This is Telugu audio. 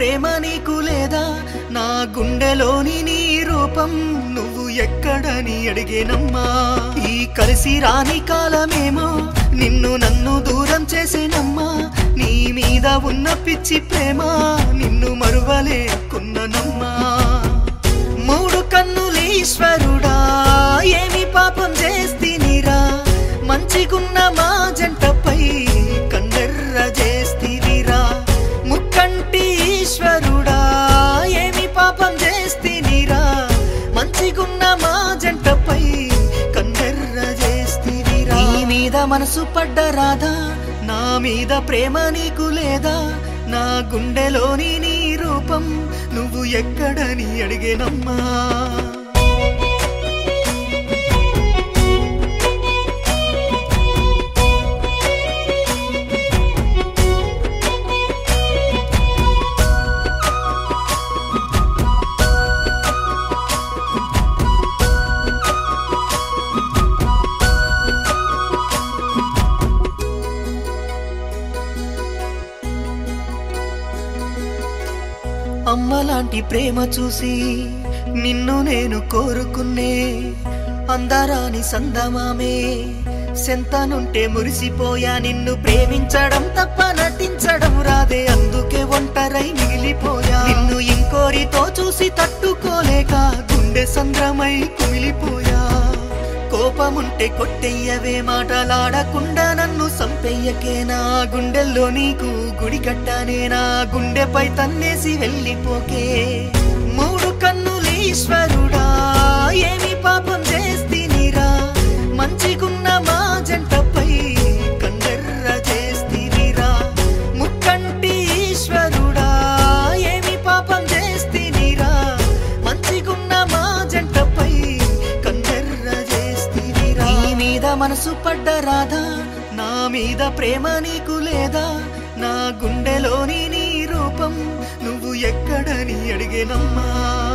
ప్రేమ నీకు లేదా నా గుండెలోని నీ రూపం నువ్వు ఎక్కడని అడిగేనమ్మా ఈ కలిసి రాని కాలమేమో నిన్ను నన్ను దూరం చేసేనమ్మా నీ మీద ఉన్న పిచ్చి ప్రేమ నిన్ను మరువలేకున్ననమ్మా మూడు కన్నులీశ్వరుడా ఏమి పాపం చేస్తినిరా మంచిగున్న మా జంటపై కండెర్ర చేస్తివిరా ముక్కంటి ఈశ్వరుడా ఏమి పాపం చేస్తినిరా మంచిగున్న మా జంటపై కండెర్ర చేస్తివిరా నీ మీద మనసు పడ్డ రాధా నా మీద ప్రేమ నీకు లేదా నా గుండెలోని నీ రూపం నువ్వు ఎక్కడని అడిగేనమ్మా అమ్మలాంటి ప్రేమ చూసి నిన్ను నేను కోరుకున్నే అందరాని సందమామే సెంతనుంటే మురిసిపోయా నిన్ను ప్రేమించడం తప్ప నటించడం రాదే అందుకే ఒంటరై మిగిలిపోయా నిన్ను ఇంకోరితో చూసి తట్టుకోలేక గుండె సంద్రమై కుమిలిపోయా కోపముంటే కొట్టెయ్యవే మాటలాడకుండా నన్ను సంపెయ్యకే నా గుండెల్లో నీకు గుడి కట్టానే నా గుండెపై తన్నేసి వెళ్ళిపోకే మూడు కన్నులీశ్వరుడా ఏమి పాపం చేస్తినిరా మంచిగున్న మా జంటపై కండెర్ర చేస్తినిరా ముక్కంటి ఈశ్వరుడా ఏమి పాపం చేస్తినిరా మంచిగున్న మా జంటపై కండెర్ర చేస్తినిరా నీ మీద మనసు పడ్డ రాధా నా మీద ప్రేమ నీకు లేదా నా గుండెలోని నీ రూపం నువ్వు ఎక్కడని అడిగేనమ్మా